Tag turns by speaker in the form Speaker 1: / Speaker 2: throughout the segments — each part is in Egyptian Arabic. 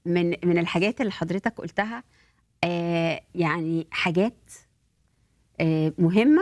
Speaker 1: من من الحاجات اللي حضرتك قلتها آه يعني حاجات آه مهمه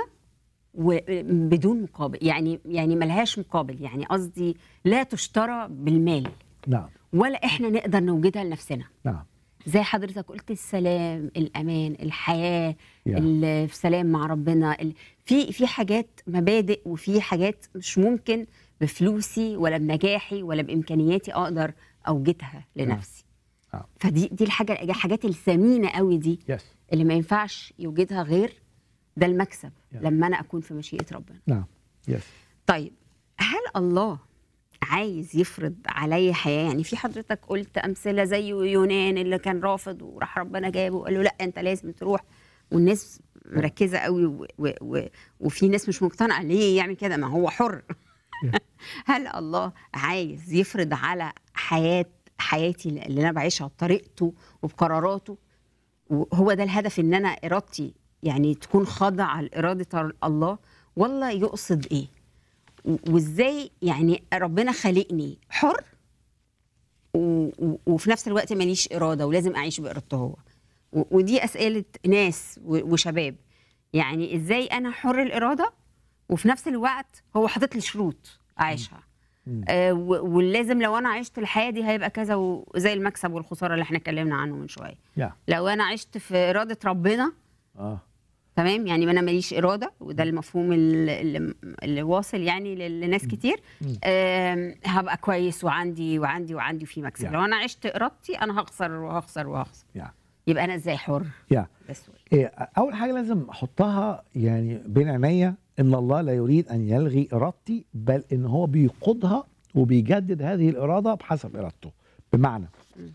Speaker 1: وبدون مقابل يعني يعني ملهاش مقابل يعني قصدي لا تشترى بالمال
Speaker 2: نعم
Speaker 1: ولا احنا نقدر نوجدها لنفسنا
Speaker 2: نعم
Speaker 1: زي حضرتك قلت السلام الامان الحياه
Speaker 2: يا.
Speaker 1: ال- في سلام مع ربنا ال- في في حاجات مبادئ وفي حاجات مش ممكن بفلوسي ولا بنجاحي ولا بامكانياتي اقدر اوجدها لنفسي
Speaker 2: نعم.
Speaker 1: فدي دي الحاجه الحاجات الثمينه قوي دي
Speaker 2: يس
Speaker 1: اللي ما ينفعش يوجدها غير ده المكسب
Speaker 2: يا.
Speaker 1: لما انا اكون في مشيئه ربنا
Speaker 2: نعم يس
Speaker 1: طيب هل الله عايز يفرض علي حياه يعني في حضرتك قلت امثله زي يونان اللي كان رافض وراح ربنا جابه وقال له لا انت لازم تروح والناس مركزه قوي و و و وفي ناس مش مقتنعه ليه يعمل كده ما هو حر هل الله عايز يفرض على حياه حياتي اللي انا بعيشها بطريقته وبقراراته وهو ده الهدف ان انا ارادتي يعني تكون خاضعه لاراده الله ولا يقصد ايه و- وازاي يعني ربنا خلقني حر و- و- وفي نفس الوقت ماليش اراده ولازم اعيش بارادته هو و- ودي اسئله ناس و- وشباب يعني ازاي انا حر الاراده وفي نفس الوقت هو حاطط لي شروط اعيشها
Speaker 2: مم.
Speaker 1: آه و- ولازم لو انا عشت الحياه دي هيبقى كذا وزي المكسب والخساره اللي احنا اتكلمنا عنه من شويه
Speaker 2: يا
Speaker 1: لو انا عشت في اراده ربنا
Speaker 2: اه
Speaker 1: تمام يعني انا ماليش اراده وده المفهوم اللي, اللي- اللي واصل يعني ل- لناس كتير
Speaker 2: مم.
Speaker 1: آم، هبقى كويس وعندي وعندي وعندي في مكسب
Speaker 2: يعني.
Speaker 1: لو انا عشت ارادتي انا هخسر وهخسر وهخسر
Speaker 2: يا
Speaker 1: يبقى انا ازاي حر
Speaker 2: يا
Speaker 1: ده السؤال
Speaker 2: إيه، اول حاجه لازم احطها يعني بين عينيا ان الله لا يريد ان يلغي ارادتي بل ان هو بيقودها وبيجدد هذه الاراده بحسب ارادته بمعنى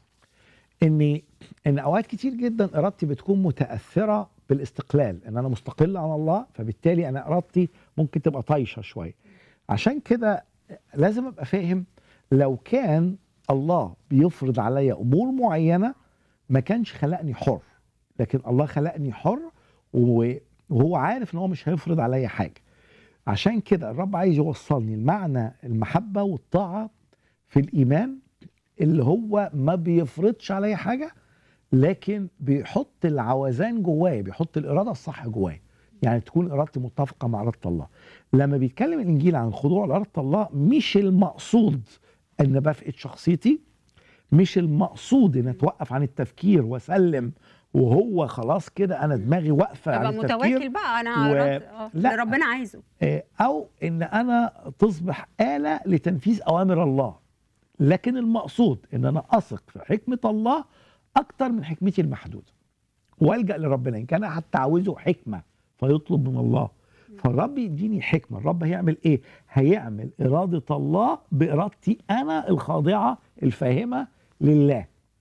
Speaker 2: ان ان اوقات كتير جدا ارادتي بتكون متاثره بالاستقلال ان انا مستقل عن الله فبالتالي انا ارادتي ممكن تبقى طايشه شويه عشان كده لازم ابقى فاهم لو كان الله بيفرض عليا امور معينه ما كانش خلقني حر لكن الله خلقني حر و- وهو عارف ان هو مش هيفرض عليا حاجه عشان كده الرب عايز يوصلني لمعنى المحبه والطاعه في الايمان اللي هو ما بيفرضش عليا حاجه لكن بيحط العوزان جوايا بيحط الاراده الصح جوايا يعني تكون ارادتي متفقه مع اراده الله لما بيتكلم الانجيل عن الخضوع لاراده الله مش المقصود ان بفقد شخصيتي مش المقصود ان اتوقف عن التفكير واسلم وهو خلاص كده انا دماغي واقفه عن
Speaker 1: ابقى
Speaker 2: التفكير
Speaker 1: متواكل بقى انا
Speaker 2: و-
Speaker 1: و... آه
Speaker 2: لا.
Speaker 1: اللي ربنا عايزه
Speaker 2: آه، او ان انا تصبح آلة لتنفيذ اوامر الله لكن المقصود ان انا اثق في حكمة الله اكتر من حكمتي المحدودة والجأ لربنا ان كان حتى عاوزه حكمة فيطلب من الله فالرب يديني حكمة الرب هيعمل ايه هيعمل إرادة الله بإرادتي أنا الخاضعة الفاهمة لله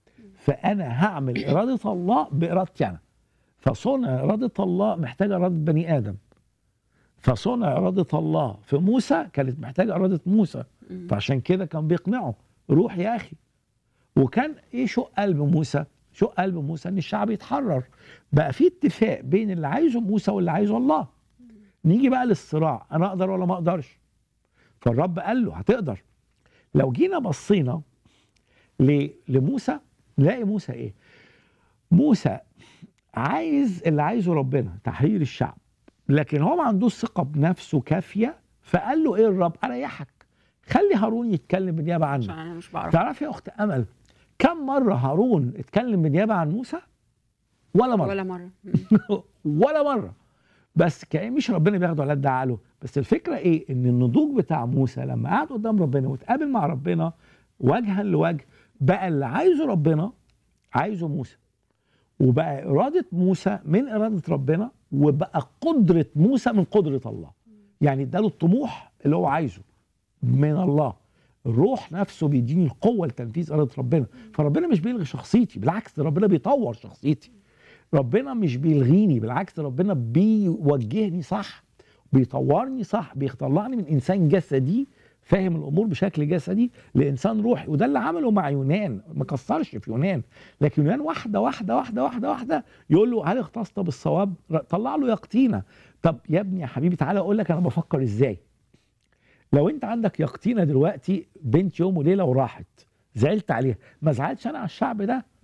Speaker 2: فأنا هعمل إرادة الله بإرادتي أنا فصنع إرادة الله محتاجة إرادة بني آدم فصنع إرادة الله في موسى كانت محتاجة إرادة موسى
Speaker 1: مم.
Speaker 2: فعشان كده كان بيقنعه روح يا أخي وكان إيه شق قلب موسى شق قلب موسى إن الشعب يتحرر بقى في اتفاق بين اللي عايزه موسى واللي عايزه الله نيجي بقى للصراع أنا أقدر ولا ما أقدرش فالرب قال له هتقدر لو جينا بصينا ل- لموسى نلاقي موسى إيه موسى عايز اللي عايزه ربنا تحرير الشعب لكن هو ما عندوش ثقه بنفسه كافيه فقال له ايه الرب اريحك خلي هارون يتكلم بالنيابه
Speaker 1: عشان
Speaker 2: عنك
Speaker 1: انا مش بعرف
Speaker 2: تعرفي يا اخت امل كم مره هارون اتكلم بالنيابه عن موسى ولا مره
Speaker 1: ولا مره مم.
Speaker 2: ولا مره بس كأن مش ربنا بياخده على قد عقله بس الفكره ايه ان النضوج بتاع موسى لما قعد قدام ربنا واتقابل مع ربنا وجها لوجه بقى اللي عايزه ربنا عايزه موسى وبقى إرادة موسى من إرادة ربنا وبقى قدرة موسى من قدرة الله يعني اداله الطموح اللي هو عايزه من الله الروح نفسه بيديني القوة لتنفيذ إرادة ربنا فربنا مش بيلغي شخصيتي بالعكس ده ربنا بيطور شخصيتي ربنا مش بيلغيني بالعكس ربنا بيوجهني صح بيطورني صح بيطلعني من إنسان جسدي فاهم الامور بشكل جسدي لانسان روحي وده اللي عمله مع يونان ما كسرش في يونان لكن يونان واحده واحده واحده واحده واحده يقول له هل اختصت بالصواب ر- طلع له يقطينه طب يا ابني يا حبيبي تعالى اقول لك انا بفكر ازاي لو انت عندك يقطينه دلوقتي بنت يوم وليله وراحت زعلت عليها ما زعلتش انا على الشعب ده